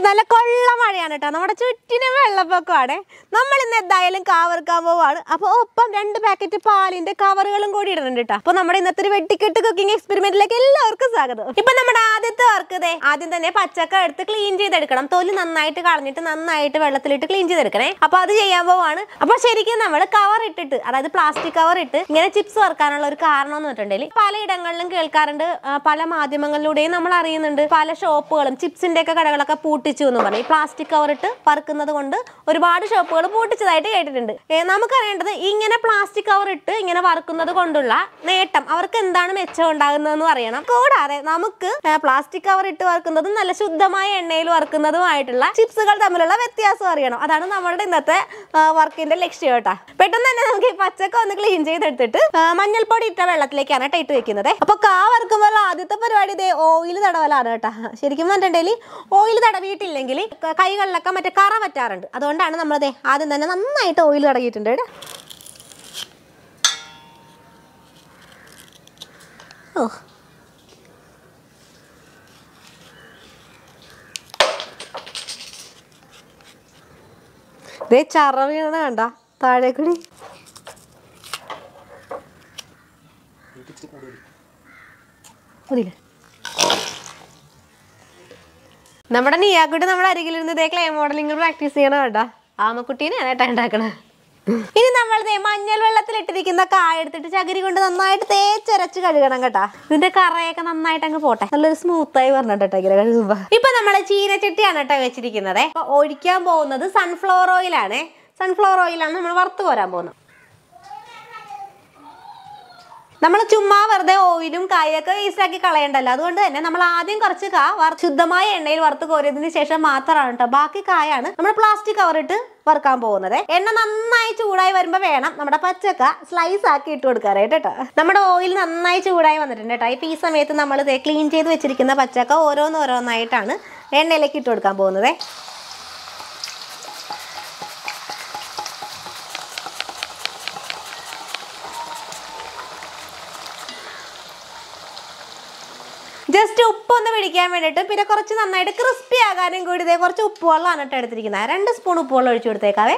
നല്ല കൊള്ള മഴയാണ് കേട്ടോ നമ്മുടെ ചുറ്റിനും വെള്ളപ്പൊക്കമാണ് നമ്മൾ ഇന്ന് എന്തായാലും കാവർക്കാൻ പോവാണ് അപ്പോൾ ഒപ്പം രണ്ട് പാക്കറ്റ് പാലിന്റെ കവറുകളും കൂടി ഇടുന്നുണ്ട് കേട്ടോ അപ്പോൾ നമ്മുടെ ഇന്നത്തെ ഒരു വെട്ടിക്കെട്ട് കുക്കിംഗ് എക്സ്പെരിമെന്റിലേക്ക് എല്ലാവർക്കും സ്വാഗതം ഇപ്പൊ നമ്മുടെ ആദ്യത്തെ വർക്ക് ഇതേ ആദ്യം തന്നെ പച്ചക്ക എടുത്ത് ക്ലീൻ ചെയ്തെടുക്കണം തൊലി നന്നായിട്ട് കളഞ്ഞിട്ട് നന്നായിട്ട് വെള്ളത്തിലിട്ട് ക്ലീൻ ചെയ്തെടുക്കണേ അപ്പോൾ അത് ചെയ്യാൻ പോവാണ് അപ്പോൾ ശരിക്കും നമ്മൾ കവർ ഇട്ടിട്ട് അതായത് പ്ലാസ്റ്റിക് കവർ ഇട്ട് ഇങ്ങനെ ചിപ്സ് വറുക്കാനുള്ള ഒരു കാരണം എന്ന് വെച്ചിട്ടുണ്ടെങ്കിൽ പലയിടങ്ങളിലും കേൾക്കാറുണ്ട് ആ, പല മാധ്യമങ്ങളിലൂടെയും നമ്മൾ അറിയുന്നുണ്ട് പല ഷോപ്പുകളും ചിപ്സിന്റെ ഒക്കെ കടകളൊക്കെ പൂട്ടിച്ചു എന്ന് പറയും ഈ പ്ലാസ്റ്റിക് കവർ ഇട്ട് വറുക്കുന്നത് കൊണ്ട് ഒരുപാട് ഷോപ്പുകൾ പൂട്ടിച്ചതായിട്ട് കേട്ടിട്ടുണ്ട് ഏ, നമുക്കറിയേണ്ടത് ഇങ്ങനെ പ്ലാസ്റ്റിക് കവർ ഇട്ട് ഇങ്ങനെ വറുക്കുന്നത് കൊണ്ടുള്ള നേട്ടം അവർക്ക് എന്താണ് മെച്ചം ഉണ്ടാകുന്നതെന്ന് അറിയണം കൂടാതെ നമുക്ക് പ്ലാസ്റ്റിക് കവർ ഇട്ട് വറുക്കുന്നതും നല്ല ശുദ്ധമായ എണ്ണയിൽ വറുക്കുന്നതുമായിട്ടുള്ള ചിപ്സുകൾ തമ്മിലുള്ള വ്യത്യാസം അറിയണം അതാണ് നമ്മളുടെ ഇന്നത്തെ വർക്കിന്റെ ലക്ഷ്യം കേട്ടോ പെട്ടെന്ന് തന്നെ നമുക്ക് ഈ പച്ചക്ക ഒന്ന് ക്ലീൻ ചെയ്തെടുത്തിട്ട് ആ, മഞ്ഞൾപ്പൊടി ഇട്ട വെള്ളത്തിലേക്കാണ് ടൈറ്റ് വെക്കുന്നത് അപ്പൊ കാ വറുക്കുമ്പോൾ ആദ്യത്തെ പരിപാടി ഇതേ ഓയിൽ തടവലാണ് കേട്ടോ ശരിക്കും പറഞ്ഞിട്ടുണ്ടെങ്കിൽ ഓയിൽ തടവിയിട്ടില്ലെങ്കിൽ ക- കൈകളിലൊക്കെ മറ്റേ കറ പറ്റാറുണ്ട് അതുകൊണ്ടാണ് നമ്മളതേ ആദ്യം തന്നെ നന്നായിട്ട് ഓയിൽ തടകിയിട്ടുണ്ട് കേട്ടോ ഓ ദേ ചറ വീണ കണ്ട താഴെ കൂടി മതിയില്ലേ? നമ്മുടെ നിയാക്കുട്ടി നമ്മുടെ അരികിലിരുന്ന് ഇതേ ക്ലേ മോഡലിംഗ് പ്രാക്ടീസ് ചെയ്യണ കേട്ടാ ആമക്കുട്ടീനെ ഏട്ടാ ഉണ്ടാക്കണ ഇനി നമ്മൾ ദേ മഞ്ഞൾ വെള്ളത്തിൽ ഇട്ടിരിക്കുന്ന കായ എടുത്തിട്ട് ചകിരി കൊണ്ട് നന്നായിട്ട് തേച്ചരച്ച് കഴുകണം കേട്ടാ ഇതിന്റെ കറയൊക്കെ നന്നായിട്ട് അങ്ങ് പോട്ടെ നല്ലൊരു സ്മൂത്ത് ആയി പറഞ്ഞിട്ടോ ഇങ്ങനെ കഴുകുമ്പോ ഇപ്പൊ നമ്മള് ചീനച്ചട്ടിയാണ് കേട്ടോ വെച്ചിരിക്കുന്നത് അപ്പൊ ഒഴിക്കാൻ പോകുന്നത് സൺഫ്ലവർ ഓയിലാണ് സൺഫ്ലവർ ഓയിലാണ് നമ്മൾ വറുത്ത് കോരാൻ പോകുന്നത് നമ്മൾ ചുമ്മാ വെറുതെ ഓയിലും കായൊക്കെ വേസ്റ്റ് ആക്കി കളയണ്ടല്ലോ അതുകൊണ്ട് തന്നെ നമ്മൾ ആദ്യം കുറച്ച് കാ വറ- ശുദ്ധമായ എണ്ണയിൽ വറുത്ത് കോരിയതിന് ശേഷം മാത്രമാണ് കേട്ടോ ബാക്കി കായാണ് നമ്മൾ പ്ലാസ്റ്റിക് കവർ ഇട്ട് വറുക്കാൻ പോകുന്നത് എണ്ണ നന്നായി ചൂടായി വരുമ്പോൾ വേണം നമ്മുടെ പച്ചക്ക സ്ലൈസ് ആക്കി ഇട്ട് കൊടുക്കാനായിട്ട് കേട്ടോ നമ്മുടെ ഓയിൽ നന്നായി ചൂടായി വന്നിട്ടുണ്ട് കേട്ടോ ഇപ്പൊ ഈ സമയത്ത് നമ്മൾ ക്ലീൻ ചെയ്ത് വെച്ചിരിക്കുന്ന പച്ചക്ക ഓരോന്നോരോന്നായിട്ടാണ് എണ്ണയിലേക്ക് ഇട്ട് കൊടുക്കാൻ പോകുന്നത് ജസ്റ്റ് ഉപ്പൊന്ന് പിടിക്കാൻ വേണ്ടിയിട്ട് പിന്നെ കുറച്ച് നന്നായിട്ട് ക്രിസ്പി ആകാനും കൂടി ഇതേ കുറച്ച് ഉപ്പ് വെള്ളമാണ് കേട്ടോ എടുത്തിരിക്കുന്നത് രണ്ട് സ്പൂൺ ഉപ്പ് വെള്ളം ഒഴിച്ചു കൊടുത്തേക്കാവേ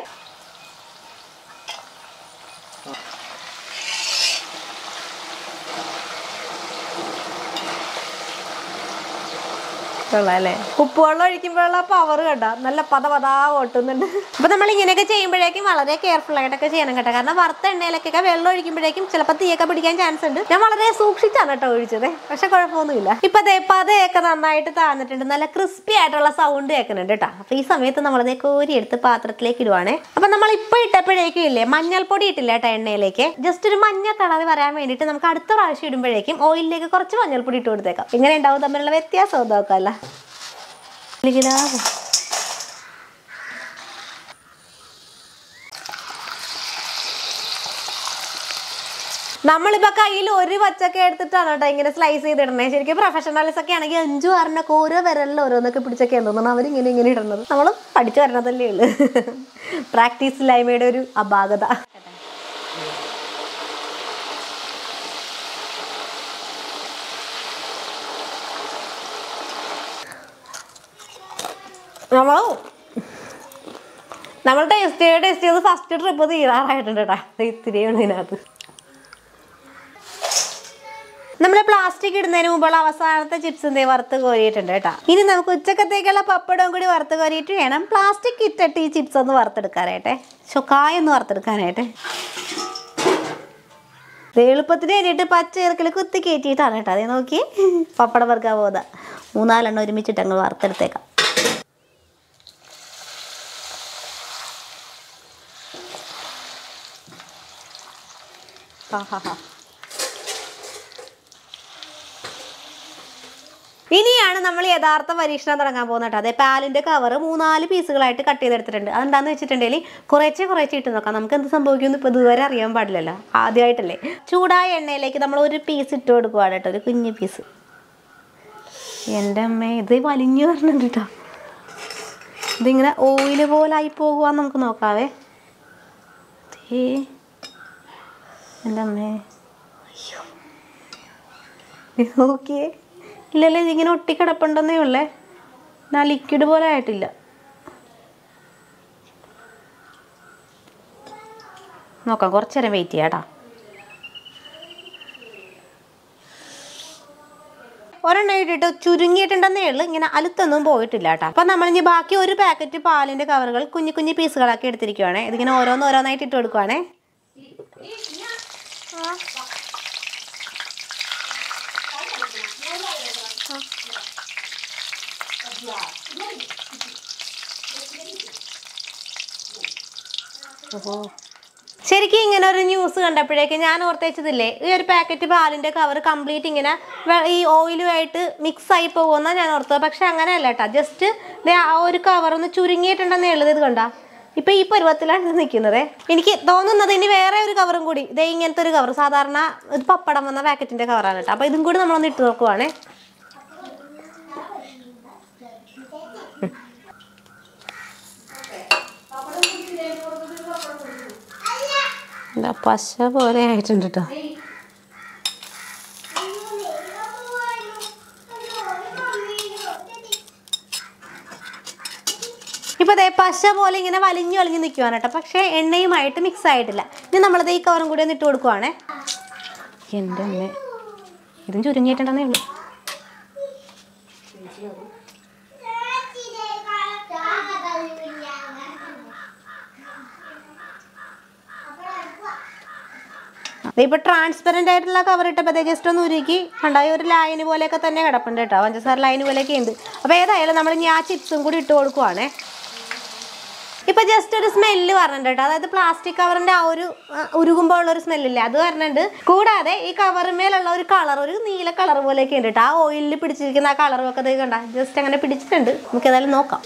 കൊള്ളാല്ലേ ഉപ്പ് വെള്ളം ഒഴിക്കുമ്പോഴുള്ള പവർ കണ്ട നല്ല പത പതാ ഓട്ടുന്നുണ്ട് അപ്പൊ നമ്മൾ ഇങ്ങനെയൊക്കെ ചെയ്യുമ്പോഴേക്കും വളരെ കെയർഫുൾ ആയിട്ടൊക്കെ ചെയ്യണം കേട്ടോ കാരണം വറുത്ത എണ്ണയിലൊക്കെ വെള്ളം ഒഴിക്കുമ്പോഴേക്കും ചിലപ്പോൾ തീയൊക്കെ പിടിക്കാൻ ചാൻസ് ഉണ്ട് ഞാൻ വളരെ സൂക്ഷിച്ചാണ് കേട്ടോ ഒഴിച്ചത് പക്ഷെ കുഴപ്പമൊന്നുമില്ല ഇപ്പൊ ദേ പതയൊക്കെ നന്നായിട്ട് താന്നിട്ടുണ്ട് നല്ല ക്രിസ്പി ആയിട്ടുള്ള സൗണ്ട് കേൾക്കുന്നുണ്ട് കേട്ടോ അപ്പൊ ഈ സമയത്ത് നമ്മളത് കോരി എടുത്ത് പാത്രത്തിലേക്ക് ഇടുവാണേ അപ്പൊ നമ്മൾ ഇപ്പൊ ഇട്ടപ്പോഴേക്കും ഇല്ലേ മഞ്ഞൾപ്പൊടി ഇട്ടില്ല കേട്ടോ എണ്ണയിലേക്ക് ജസ്റ്റ് ഒരു മഞ്ഞ കളർ വരാൻ വേണ്ടിയിട്ട് നമുക്ക് അടുത്ത പ്രാവശ്യം ഇടുമ്പോഴേക്കും ഓയിലിലേക്ക് കുറച്ച് മഞ്ഞൾപ്പൊടി ഇട്ട് കൊടുത്തേക്കാം ഇങ്ങനെ ഉണ്ടാവും തമ്മിലുള്ള വ്യത്യാസം നോക്കാമല്ല ലിഖിതാവ്. നമ്മളിപ്പോ കയ്യിൽ ഒരു പച്ചക്ക എടുത്തിട്ടാണ് കേട്ടോ ഇങ്ങനെ സ്ലൈസ് ചെയ്തിടണേ ശരിക്കും പ്രൊഫഷണൽസ് ഒക്കെ ആണെങ്കിൽ അഞ്ചു ആറിനൊക്കെ ഓരോ വിരലിൽ ഓരോന്നൊക്കെ പിടിച്ചൊക്കെ തോന്നുന്നു അവരിങ്ങനെ ഇങ്ങനെ ഇടുന്നത് നമ്മൾ പഠിച്ചു വരണതല്ലേ ഉള്ളു പ്രാക്ടീസ് ഇല്ലായ്മയുടെ ഒരു അപാകത നമ്മൾ നമ്മൾ ടേസ്റ്റ് ചെയ്ത് ടേസ്റ്റ് ചെയ്ത് ഫസ്റ്റ് ട്രിപ്പ് തീരാറായിട്ടുണ്ട് കേട്ടോ ഇത്തിരിയാണ് ഇതിനകത്ത് നമ്മൾ പ്ലാസ്റ്റിക് ഇടുന്നതിന് മുമ്പുള്ള അവസാനത്തെ ചിപ്സ് എന്തേ വറുത്ത് കോരിയിട്ടുണ്ട് കേട്ടോ ഇനി നമുക്ക് ഉച്ചക്കത്തേക്കുള്ള പപ്പടവും കൂടി വറുത്ത് കോരിയിട്ട് വേണം പ്ലാസ്റ്റിക് ഇട്ടിട്ട് ഈ ചിപ്സ് ഒന്ന് വറുത്തെടുക്കാനായിട്ടെ ചൊക്കായ ഒന്ന് വറുത്തെടുക്കാനായിട്ട് ദേ എളുപ്പത്തിന് വേണ്ടിയിട്ട് പച്ച ചേർക്കൽ കുത്തി കയറ്റിയിട്ടാണ് കേട്ടോ അതേ നോക്കി പപ്പടം വറുക്കാൻ പോകുന്നത് മൂന്നാലെണ്ണം ഒരുമിച്ചിട്ട് അങ്ങ് വറുത്തെടുത്തേക്കാം ആഹാഹാ. ഇനിയാണ് നമ്മൾ യഥാർത്ഥ പരീക്ഷണം തുടങ്ങാൻ പോകുന്നത് കേട്ടോ അതെ പാലിന്റെ കവർ മൂന്നാല് പീസുകളായിട്ട് കട്ട് ചെയ്തെടുത്തിട്ടുണ്ട് അതെന്താന്ന് വെച്ചിട്ടുണ്ടെങ്കിൽ കുറേശ്ശെ കുറേശ്ശെ ഇട്ട് നോക്കാം നമുക്ക് എന്ത് സംഭവിക്കുമെന്ന് ഇപ്പോൾ ഇതുവരെ അറിയാൻ പാടില്ലല്ലോ ആദ്യമായിട്ടല്ലേ ചൂടായ എണ്ണയിലേക്ക് നമ്മൾ ഒരു പീസ് ഇട്ട് കൊടുക്കുവാണ് കേട്ടോ ഒരു കുഞ്ഞു പീസ് എൻ്റെ അമ്മ ഇത് വലിഞ്ഞു വരണുണ്ട് കേട്ടോ ഇതിങ്ങനെ ഓയിൽ പോലായി പോകുവാന്ന് നമുക്ക് നോക്കാവേ ദേ. എൻ്റെ അമ്മേ അയ്യോ ഇത് നോക്കിയേ ഇല്ലല്ലേ ഇതിങ്ങനെ ഒട്ടിക്കിടപ്പുണ്ടെന്നേ ഉള്ളേ ഞാൻ ലിക്വിഡ് പോലെ ആയിട്ടില്ല നോക്കാം കുറച്ച് നേരം വെയിറ്റ് ചെയ്യാം കേട്ടോ ഒരെണ്ണം ഇട്ടിട്ട് ചുരുങ്ങിയിട്ടുണ്ടെന്നേ ഉള്ളൂ ഇങ്ങനെ അലുത്തൊന്നും പോയിട്ടില്ല കേട്ടോ അപ്പം നമ്മൾ ഇനി ബാക്കി ഒരു പാക്കറ്റ് പാലിന്റെ കവറുകൾ കുഞ്ഞു കുഞ്ഞു പീസുകളാക്കി എടുത്തിരിക്കുവാണേ ഇതിങ്ങനെ ഓരോന്ന് ഓരോന്നായിട്ട് ഇട്ട് കൊടുക്കുവാണേ ഓഹോ ശരിക്കും ഇങ്ങനെ ഒരു ന്യൂസ് കണ്ടപ്പോഴേക്ക് ഞാൻ ഓർത്തേച്ചതില്ലേ ഈ ഒരു പാക്കറ്റ് പാലിന്റെ കവർ കംപ്ലീറ്റ് ഇങ്ങനെ വെ- ഈ ഓയിലുമായിട്ട് മിക്സ് ആയി പോകുന്ന ഞാൻ ഓർത്തത് പക്ഷെ അങ്ങനെയല്ല കേട്ടോ ജസ്റ്റ് ആ ഒരു കവർ ഒന്ന് ചുരുങ്ങിയിട്ടുണ്ടെന്നേ ഉള്ളത് ഇത് കണ്ട ഇപ്പൊ ഈ പരുവത്തിലാണ് ഇത് നിൽക്കുന്നത് എനിക്ക് തോന്നുന്നത് ഇനി വേറെ ഒരു കവറും കൂടി ഇതേ ഇങ്ങനത്തെ ഒരു കവർ സാധാരണ ഇത് പപ്പടം വന്ന പാക്കറ്റിന്റെ കവറാണ് കേട്ടോ അപ്പൊ ഇതും കൂടി നമ്മളൊന്ന് ഇട്ട് നോക്കുവാണേ എന്താ പശ പോലെ ആയിട്ടുണ്ട് കേട്ടോ ഇപ്പൊ ദേ പശ പോലെ ഇങ്ങനെ വലിഞ്ഞു വലിഞ്ഞു നിൽക്കുവാണ് കേട്ടോ പക്ഷേ എണ്ണയുമായിട്ട് മിക്സ് ആയിട്ടില്ല ഇനി നമ്മളത് ഈ കവറും കൂടി ഒന്ന് ഇട്ട് കൊടുക്കുവാണേ എൻ്റെ അമ്മ ഇതും ചുരുങ്ങിയിട്ടുണ്ടെന്നേ ഉള്ളൂ ദേ ഇപ്പൊ ട്രാൻസ്പെറന്റ് ആയിട്ടുള്ള കവർ ഇട്ടപ്പോൾ ജസ്റ്റ് ഒന്ന് ഉരുക്കി ഉണ്ടായ ഒരു ലൈന് പോലെയൊക്കെ തന്നെ കിടപ്പുണ്ട് കേട്ടോ പഞ്ചസാര ലൈന് പോലെയൊക്കെ ഉണ്ട് അപ്പോൾ ഏതായാലും നമ്മൾ ഇനി ആ ചിപ്സും കൂടി ഇട്ട് കൊടുക്കുവാണേ ഇപ്പൊ ജസ്റ്റ് ഒരു സ്മെല്ല് പറഞ്ഞിട്ടുണ്ട് കേട്ടോ അതായത് പ്ലാസ്റ്റിക് കവറിന്റെ ആ ഒരു ആ, ഉരുകുമ്പോൾ ഉള്ള ഒരു സ്മെല്ലില്ലേ അത് പറഞ്ഞിട്ടുണ്ട് കൂടാതെ ഈ കവറിന്മേലുള്ള ഒരു കളർ ഒരു നീല കളർ പോലെയൊക്കെ ഉണ്ട് കേട്ടോ ആ ഓയിലിൽ പിടിച്ചിരിക്കുന്ന ആ കളറും ഒക്കെ ഇത് കണ്ട ജസ്റ്റ് അങ്ങനെ പിടിച്ചിട്ടുണ്ട് നമുക്ക് ഏതായാലും നോക്കാം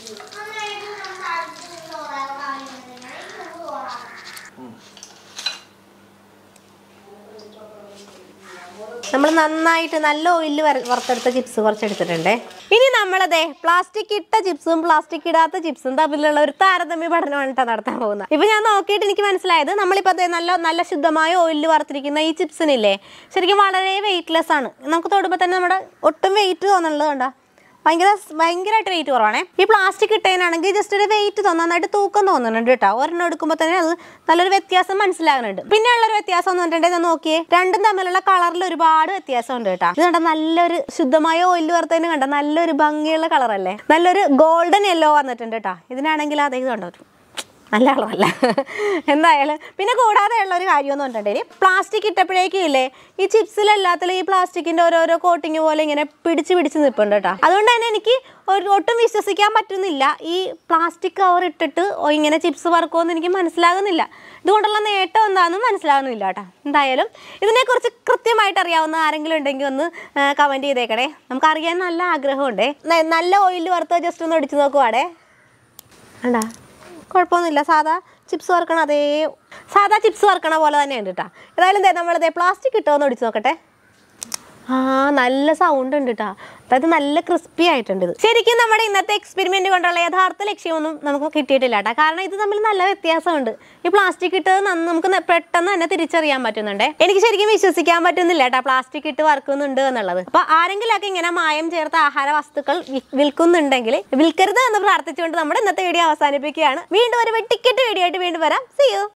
നമ്മൾ നന്നായിട്ട് നല്ല ഓയിലിൽ വറുത്തെടുത്ത ചിപ്സ് കുറച്ച് എടുത്തിട്ടുണ്ടേ ഇനി നമ്മളതേ പ്ലാസ്റ്റിക് ഇട്ട ചിപ്സും പ്ലാസ്റ്റിക് ഇടാത്ത ചിപ്സും തമ്മിലുള്ള ഒരു താരതമ്യ പഠനമാണ് ട്ടോ നടത്താൻ പോകുന്നത് ഇപ്പൊ ഞാൻ നോക്കിയിട്ട് എനിക്ക് മനസ്സിലായത് നമ്മളിപ്പോൾ അതേ നല്ല നല്ല ശുദ്ധമായ ഓയിലിൽ വറുത്തിരിക്കുന്ന ഈ ചിപ്സിനില്ലേ ശരിക്കും വളരെ വെയിറ്റ്ലെസ് ആണ് നമുക്ക് തൊടുമ്പോൾ തന്നെ നമ്മുടെ ഒട്ടും വെയിറ്റ് തോന്നുന്നുള്ളത് കണ്ടോ ഭയങ്കര ഭയങ്കരമായിട്ട് വെയിറ്റ് കുറവാണേ ഈ പ്ലാസ്റ്റിക് ഇട്ടതിനാണെങ്കിൽ ജസ്റ്റ് ഒരു വെയിറ്റ് തോന്നും നന്നായിട്ട് തൂക്കം തോന്നുന്നുണ്ട് കേട്ടോ ഒരെണ്ണം എടുക്കുമ്പോൾ തന്നെ അത് നല്ലൊരു വ്യത്യാസം മനസ്സിലാകുന്നുണ്ട് പിന്നെ ഉള്ളൊരു വ്യത്യാസം എന്ന് പറഞ്ഞിട്ടുണ്ടെങ്കിൽ നോക്കിയേ രണ്ടും തമ്മിലുള്ള കളറിൽ ഒരുപാട് വ്യത്യാസം ഉണ്ട് കേട്ടോ ഇത് കണ്ട നല്ലൊരു ശുദ്ധമായ ഓയിൽ വറുത്തതിന് കണ്ട നല്ലൊരു ഭംഗിയുള്ള കളറല്ലേ നല്ലൊരു ഗോൾഡൻ യെല്ലോ വന്നിട്ടുണ്ട് കേട്ടോ ഇതിനാണെങ്കിൽ അതേ ഇത് കണ്ടോ നല്ല കളറല്ല എന്തായാലും പിന്നെ കൂടാതെ ഉള്ള ഒരു കാര്യം എന്ന് പറഞ്ഞിട്ടുണ്ടെങ്കിൽ പ്ലാസ്റ്റിക് ഇട്ടപ്പോഴേക്കും ഇല്ലേ ഈ ചിപ്സിലെല്ലാത്തിലും ഈ പ്ലാസ്റ്റിക്കിന്റെ ഓരോരോ കോട്ടിങ് പോലെ ഇങ്ങനെ പിടിച്ച് പിടിച്ച് നിൽപ്പുണ്ട് കേട്ടോ അതുകൊണ്ട് തന്നെ എനിക്ക് ഒരു ഒട്ടും വിശ്വസിക്കാൻ പറ്റുന്നില്ല ഈ പ്ലാസ്റ്റിക് കവർ ഇട്ടിട്ട് ഓ ഇങ്ങനെ ചിപ്സ് വറുക്കുമെന്ന് എനിക്ക് മനസ്സിലാകുന്നില്ല ഇതുകൊണ്ടുള്ള നേട്ടം എന്താണെന്നും മനസ്സിലാകുന്നില്ല കേട്ടോ എന്തായാലും ഇതിനെക്കുറിച്ച് കൃത്യമായിട്ട് അറിയാവുന്ന ആരെങ്കിലും ഉണ്ടെങ്കിൽ ഒന്ന് കമൻറ്റ് ചെയ്തേക്കണേ നമുക്ക് അറിയാൻ നല്ല ആഗ്രഹമുണ്ടേ ന- നല്ല ഓയിലിൽ വറുത്ത് ജസ്റ്റ് ഒന്ന് ഒടിച്ചു നോക്കുവാടേ വേണ്ടാ കുഴപ്പമൊന്നുമില്ല സാധാ ചിപ്സ് വറുക്കണ അതേ സാധാ ചിപ്സ് വറുക്കണ പോലെ തന്നെയുണ്ട് കേട്ടോ ഏതായാലും ദേ നമ്മളിതേ പ്ലാസ്റ്റിക് ഇട്ടോന്ന് ഒടിച്ച് നോക്കട്ടെ ആ നല്ല സൗണ്ട് ഉണ്ട് കേട്ടോ അതായത് നല്ല ക്രിസ്പി ആയിട്ടുണ്ട് ഇത് ശരിക്കും നമ്മുടെ ഇന്നത്തെ എക്സ്പെരിമെന്റ് കൊണ്ടുള്ള യഥാർത്ഥ ലക്ഷ്യമൊന്നും നമുക്ക് കിട്ടിയിട്ടില്ല കേട്ടോ കാരണം ഇത് തമ്മിൽ നല്ല വ്യത്യാസമുണ്ട് ഈ പ്ലാസ്റ്റിക് ഇട്ട് നന്ന- നമുക്ക് ന- പെട്ടെന്ന് തന്നെ തിരിച്ചറിയാൻ പറ്റുന്നുണ്ട് എനിക്ക് ശരിക്കും വിശ്വസിക്കാൻ പറ്റുന്നില്ല കേട്ടോ പ്ലാസ്റ്റിക് ഇട്ട് വറുക്കുന്നുണ്ട് എന്നുള്ളത് അപ്പൊ ആരെങ്കിലൊക്കെ ഇങ്ങനെ മായം ചേർത്ത ആഹാര വസ്തുക്കൾ വി- വിൽക്കുന്നുണ്ടെങ്കിൽ വിൽക്കരുത് എന്ന് പ്രാർത്ഥിച്ചുകൊണ്ട് നമ്മുടെ ഇന്നത്തെ വീഡിയോ അവസാനിപ്പിക്കുകയാണ് വീണ്ടും ഒരു വെട്ടിക്കെട്ട് വീഡിയോ ആയിട്ട് വീണ്ടും വരാം സി യു